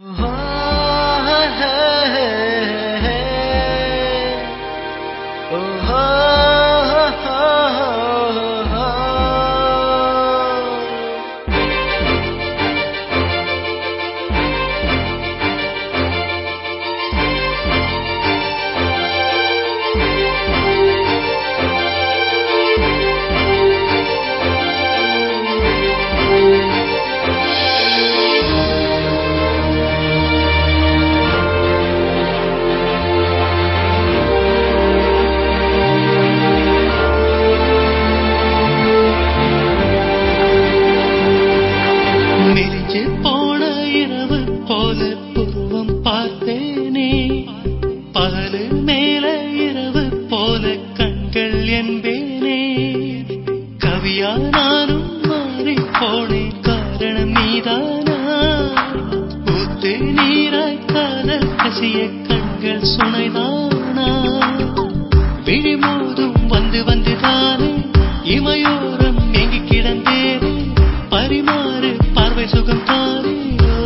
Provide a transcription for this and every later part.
மெலிஞ்சு போன இரவு போல புருவம் பார்த்தேனே பகலு மேல இரவு போல கண்கள் என்பேனே கவியா நானும் மாறி போனேன் காரணம் நீதானா ஊத்து நீராய் காதல் கசிய கண்கள் சுனைதானா விழிமோதும் வந்து வந்து தானே இமையோரம் எங்கி கிடந்தேனே பரிமாறு பார்வை சுகம் தானே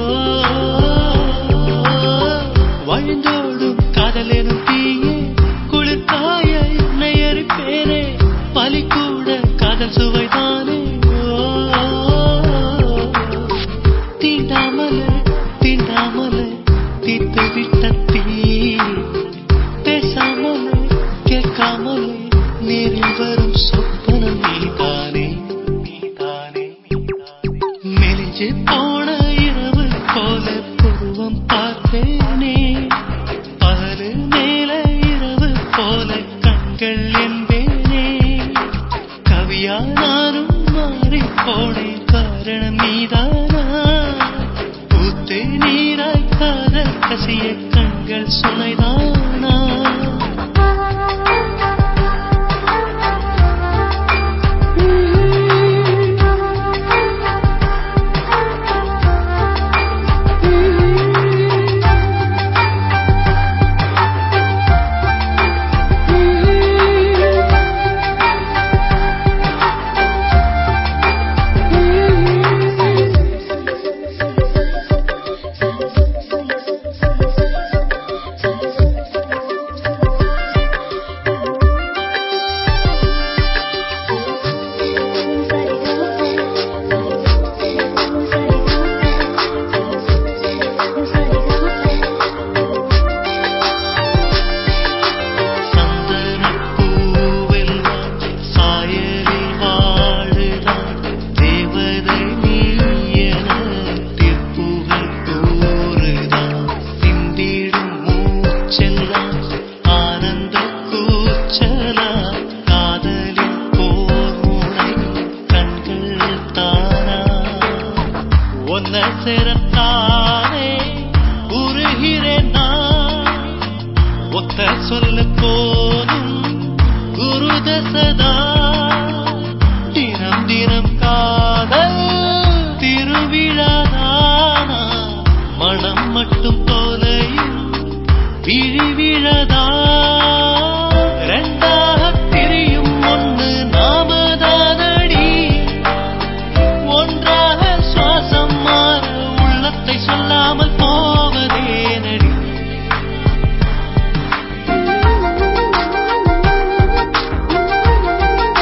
வழிந்தோடும் காதல் எனும் தீயே குளிர்காய என்னை எரிப்பேனே பலி கூட காதல் சுவைதானே தீண்டாமல தீண்டாமல தீர்த்து விட்ட தீ பேசாமலே கேட்காமலே நேரில் வரும் சொப்பனம் நீதானே நீதானே மெலிஞ்சு போன இரவு போல புருவம் பார்த்தேனே பகலு மேல இரவு போல கண்கள் என்பேனே கவியா நானும் மாறி போனேன் காரணம் நீதானா பூத்தே நீராய் காதல் கசிய கண்கள் சுனைதானா சந்தனப்பூவெல்லாம் சாயலில் வாழுதான் தேவதை நீ என திருப்புகழ் கூறுதான் சிந்திடும் மூச்செல்லாம் ஆனந்த கூச்சலா காதலின் போர் முனை கண்கள் தானா ஒன்ன சிறத்தானே உருகிறேன் நான் ஒத்த சொல்ல போதும் குருதசதா தினம் தினம் காதல் திருவிழாதானா மனம் மட்டும் போலையும் விழிவிழதா ரெண்டாக திரியும் ஒன்று நாமதானடி ஒன்றாக சுவாசம் மாற உள்ளத்தை சொல்லாமல் போவதே நடி Thank you.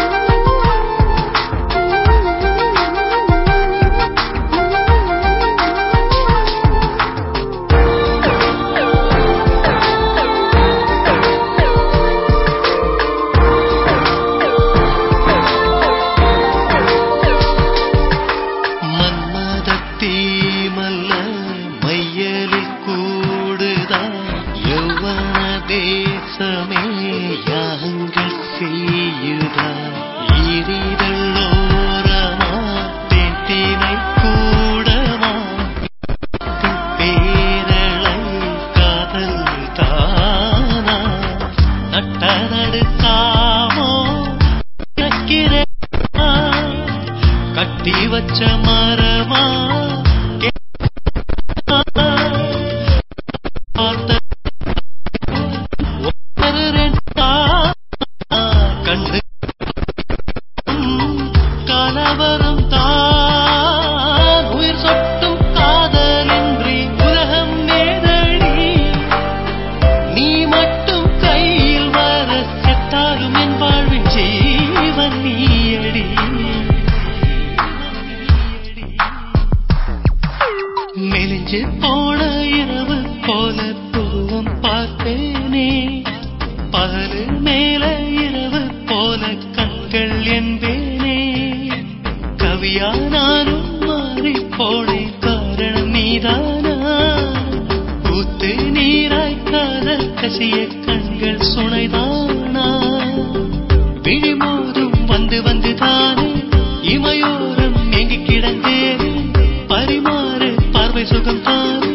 பிரிஞ்சு போன இரவு போல துருவம் பார்த்தேனே பகலு மேல இரவு போல கண்கள் என்பேனே கவியா நானும் மாறி போனேன் காரணம் நீதானா ஊத்து நீராய் காதல் கசிய கண்கள் சுனைதானா விழிமோதும் வந்து வந்து தானே இமையோரம் எங்கு கிடந்தேனே பரிமாறு பார்வை சுகம் தானே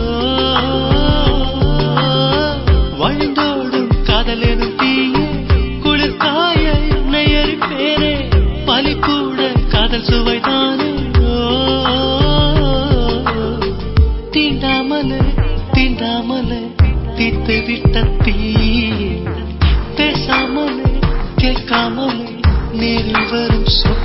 வழிந்தோடும் காதல் எனும் தீயே குளிர் காய என்னை எரிப்பேனே பலி கூட காதல் சுவைதானே தீண்டாமலே தீண்டாமலே தீத்து விட்ட தீயே பேசாமலே கேட்காமலே நேரில் வரும் சொல்